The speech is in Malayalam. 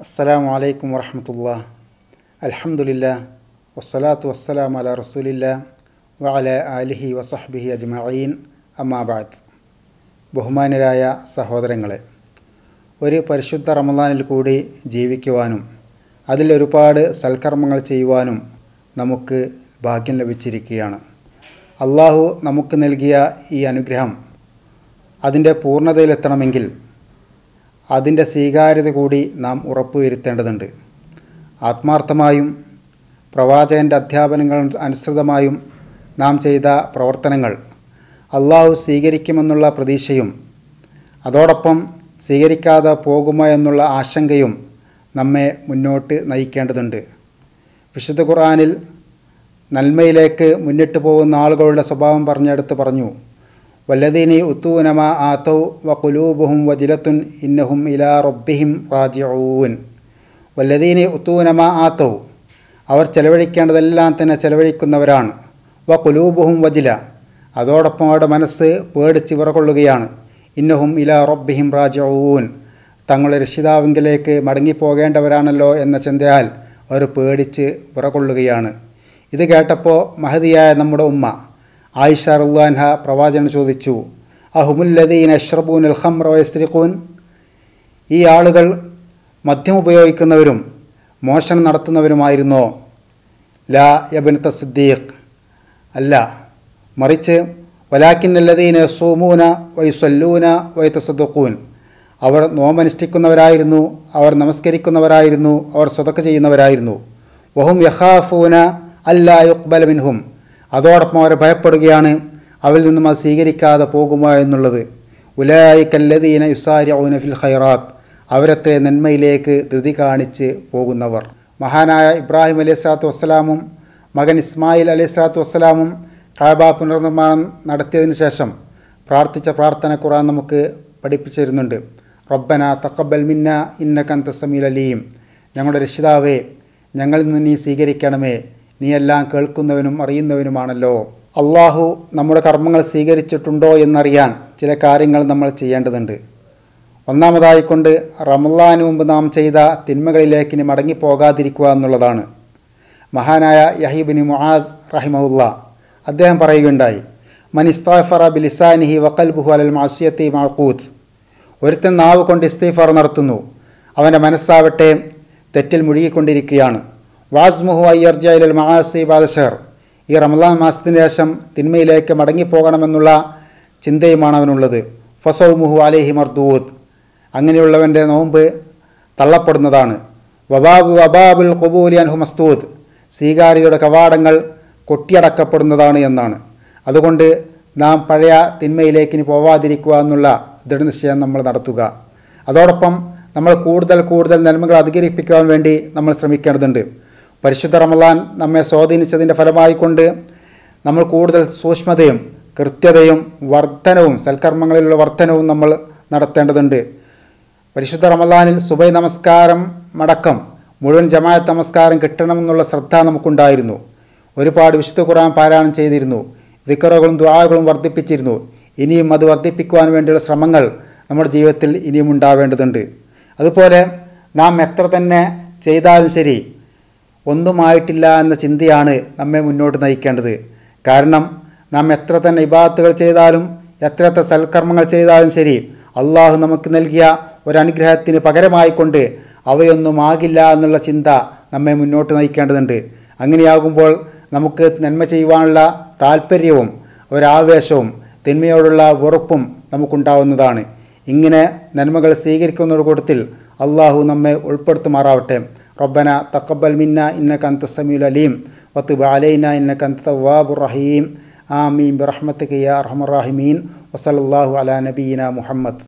അസ്സലാമു അലൈക്കും വറഹമത്തുള്ള അൽഹംദുലില്ലാ വസ്സലാത്തു വസ്സലാം അല റസൂലില്ല വഅല ആലിഹി വസഹ്ബിഹി അജ്മഈൻ അമ്മാബാദ് ബഹുമാനരായ സഹോദരങ്ങളെ ഒരു പരിശുദ്ധ റമദാനിൽ കൂടി ജീവിക്കുവാനും അതിൽ ഒരുപാട് സൽക്കർമ്മങ്ങൾ ചെയ്യുവാനും നമുക്ക് ഭാഗ്യം ലഭിച്ചിരിക്കുകയാണ് അള്ളാഹു നമുക്ക് നൽകിയ ഈ അനുഗ്രഹം അതിൻ്റെ പൂർണ്ണതയിലെത്തണമെങ്കിൽ അതിൻ്റെ സ്വീകാര്യത കൂടി നാം ഉറപ്പുവരുത്തേണ്ടതുണ്ട് ആത്മാർത്ഥമായും പ്രവാചകൻ്റെ അധ്യാപനങ്ങൾ അനുസൃതമായും നാം ചെയ്ത പ്രവർത്തനങ്ങൾ അള്ളാഹു സ്വീകരിക്കുമെന്നുള്ള പ്രതീക്ഷയും അതോടൊപ്പം സ്വീകരിക്കാതെ പോകുമോ എന്നുള്ള ആശങ്കയും നമ്മെ മുന്നോട്ട് നയിക്കേണ്ടതുണ്ട് വിശുദ്ധ ഖുർആനിൽ നന്മയിലേക്ക് മുന്നിട്ട് പോകുന്ന ആളുകളുടെ സ്വഭാവം പറഞ്ഞെടുത്ത് പറഞ്ഞു വല്ലദീനി ഉത്തൂനമ ആത്തൗ വ കുലൂബുഹും വജിലത്തുൻ ഇന്നഹും ഇലാ റബ്ബിഹിം റാജിഊൻ വല്ലദീനി ഉത്തൂനമ ആത്തൗ അവർ ചെലവഴിക്കേണ്ടതെല്ലാം തന്നെ ചെലവഴിക്കുന്നവരാണ് വ കുലൂബുഹും വജില അതോടൊപ്പം അവരുടെ മനസ്സ് പേടിച്ച് വിറകൊള്ളുകയാണ് ഇന്നഹും ഇലാ റബ്ബിഹിം റാജിഊൻ തങ്ങളുടെ രക്ഷിതാവിങ്കിലേക്ക് മടങ്ങിപ്പോകേണ്ടവരാണല്ലോ എന്ന ചിന്തയാൽ അവർ പേടിച്ച് വിറകൊള്ളുകയാണ് ഇത് കേട്ടപ്പോൾ മഹതിയായ നമ്മുടെ ഉമ്മ ആയിഷ റുല്ലാൻഹ പ്രവാചകൻ ചോദിച്ചു അഹുമുല്ലദീൻ അഷ്റബൂൻ അൽ ഖംറ വയസ്രിഖൂൻ ഈ ആളുകൾ മദ്യം ഉപയോഗിക്കുന്നവരും മോഷണം നടത്തുന്നവരുമായിരുന്നോ ലാ യബിനത്ത സിദ്ദീഖ് അല്ല മറിച്ച് വലാക്കിന്നല്ലദീന സൂമൂന വൈസല്ലൂന വൈത്തസദ്ദൂൻ അവർ നോമനുഷ്ഠിക്കുന്നവരായിരുന്നു അവർ നമസ്കരിക്കുന്നവരായിരുന്നു അവർ സ്വതക്ക ചെയ്യുന്നവരായിരുന്നു വഹും യഹാഫൂന അല്ലാ യുക്ബല മിൻഹും അതോടൊപ്പം അവർ ഭയപ്പെടുകയാണ് അവരിൽ നിന്നും അത് സ്വീകരിക്കാതെ പോകുമോ എന്നുള്ളത് ഉലായിക്കല്ലദീന യുസാരിഊന ഫിൽ ഖൈറാത്ത് അവരത്തെ നന്മയിലേക്ക് ധൃതി കാണിച്ച് പോകുന്നവർ മഹാനായ ഇബ്രാഹിം അലൈഹി സ്വലാത്തു വസ്സലാമും മകൻ ഇസ്മായിൽ അലൈഹി സ്വലാത്തു വസ്സലാമും കാബ പുനർനിർമ്മാണം നടത്തിയതിനു ശേഷം പ്രാർത്ഥിച്ച പ്രാർത്ഥന ഖുറാൻ നമുക്ക് പഠിപ്പിച്ചിരുന്നുണ്ട് റബ്ബന തക്കബൽ മിന്ന ഇന്നകന്ത സമീൽ അലീം ഞങ്ങളുടെ രക്ഷിതാവേ ഞങ്ങളിൽ നിന്ന് നീ സ്വീകരിക്കണമേ നീയെല്ലാം കേൾക്കുന്നവനും അറിയുന്നവനുമാണല്ലോ അള്ളാഹു നമ്മുടെ കർമ്മങ്ങൾ സ്വീകരിച്ചിട്ടുണ്ടോ എന്നറിയാൻ ചില കാര്യങ്ങൾ നമ്മൾ ചെയ്യേണ്ടതുണ്ട് ഒന്നാമതായിക്കൊണ്ട് റമല്ലാന് മുമ്പ് നാം ചെയ്ത തിന്മകളിലേക്ക് ഇനി മടങ്ങിപ്പോകാതിരിക്കുക എന്നുള്ളതാണ് മഹാനായ യഹീബിന് മുആദ് റഹിമഹുല്ല അദ്ദേഹം പറയുകയുണ്ടായി മൻ ഇസ്താഫറ ബിലിസാനിഹി വക്കൽബുഹു അലൽ മാസിയത്തി മാക്കൂത്ത് ഒരുത്തൻ നാവ് കൊണ്ട് ഇസ്തീഫാർ നടത്തുന്നു അവൻ്റെ മനസ്സാവട്ടെ തെറ്റിൽ മുഴുകിക്കൊണ്ടിരിക്കുകയാണ് വാസ്മുഹു അയ്യർജയിൽ മഹാസി ബാദഷർ ഈ റമദാൻ മാസത്തിന് ശേഷം തിന്മയിലേക്ക് മടങ്ങിപ്പോകണമെന്നുള്ള ചിന്തയുമാണ് അവനുള്ളത് ഫസൗമുഹു അലേഹി മർദൂദ് അങ്ങനെയുള്ളവൻ്റെ നോമ്പ് തള്ളപ്പെടുന്നതാണ് വബാബു വബാബുൽ ഖബൂലി അൻഹു മസ്തൂദ് സ്വീകാര്യതയുടെ കവാടങ്ങൾ കൊട്ടിയടക്കപ്പെടുന്നതാണ് എന്നാണ് അതുകൊണ്ട് നാം പഴയ തിന്മയിലേക്ക് ഇനി പോവാതിരിക്കുക എന്നുള്ള ദൃഢനിശ്ചയം നമ്മൾ നടത്തുക അതോടൊപ്പം നമ്മൾ കൂടുതൽ കൂടുതൽ നന്മകൾ അധികരിപ്പിക്കുവാൻ വേണ്ടി നമ്മൾ ശ്രമിക്കേണ്ടതുണ്ട് പരിശുദ്ധ റമലാൻ നമ്മെ സ്വാധീനിച്ചതിൻ്റെ ഫലമായിക്കൊണ്ട് നമ്മൾ കൂടുതൽ സൂക്ഷ്മതയും കൃത്യതയും വർധനവും സൽക്കർമ്മങ്ങളിലുള്ള വർധനവും നമ്മൾ നടത്തേണ്ടതുണ്ട് പരിശുദ്ധ റമലാനിൽ സുബൈ നമസ്കാരം മടക്കം മുഴുവൻ ജമാഅത്ത് നമസ്കാരം കിട്ടണമെന്നുള്ള ശ്രദ്ധ നമുക്കുണ്ടായിരുന്നു ഒരുപാട് വിശുദ്ധ ഖുർആൻ പാരായണം ചെയ്തിരുന്നു ദിക്കറുകളും ദ്വാകളും വർദ്ധിപ്പിച്ചിരുന്നു ഇനിയും അത് വർദ്ധിപ്പിക്കുവാൻ വേണ്ടിയുള്ള ശ്രമങ്ങൾ നമ്മുടെ ജീവിതത്തിൽ ഇനിയും ഉണ്ടാവേണ്ടതുണ്ട് അതുപോലെ നാം എത്ര തന്നെ ചെയ്താലും ശരി ഒന്നുമായിട്ടില്ല എന്ന ചിന്തയാണ് നമ്മെ മുന്നോട്ട് നയിക്കേണ്ടത് കാരണം നാം എത്ര തന്നെ ഇബാത്തുകൾ ചെയ്താലും എത്ര എത്ര സൽക്കർമ്മങ്ങൾ ചെയ്താലും ശരി അള്ളാഹു നമുക്ക് നൽകിയ ഒരു അനുഗ്രഹത്തിന് പകരമായിക്കൊണ്ട് അവയൊന്നും ആകില്ല എന്നുള്ള ചിന്ത നമ്മെ മുന്നോട്ട് നയിക്കേണ്ടതുണ്ട് അങ്ങനെയാകുമ്പോൾ നമുക്ക് നന്മ ചെയ്യുവാനുള്ള താല്പര്യവും ഒരാവേശവും തിന്മയോടുള്ള വെറുപ്പും നമുക്കുണ്ടാവുന്നതാണ് ഇങ്ങനെ നന്മകൾ സ്വീകരിക്കുന്ന കൂട്ടത്തിൽ അള്ളാഹു നമ്മെ ഉൾപ്പെടുത്തുമാറാവട്ടെ റബ്ബന തക്കബൽ മിന്ന ഇന്നക അന്ത സമീൽ അലീം വത്തുബ അലൈന ഇന്നക അന്ത തവ്വാബുർ റഹീം ആമീൻ ബിറഹ്മത്തിക യാ അർഹമർ റാഹിമീൻ വസല്ലല്ലാഹു അലാ നബീന മുഹമ്മദ്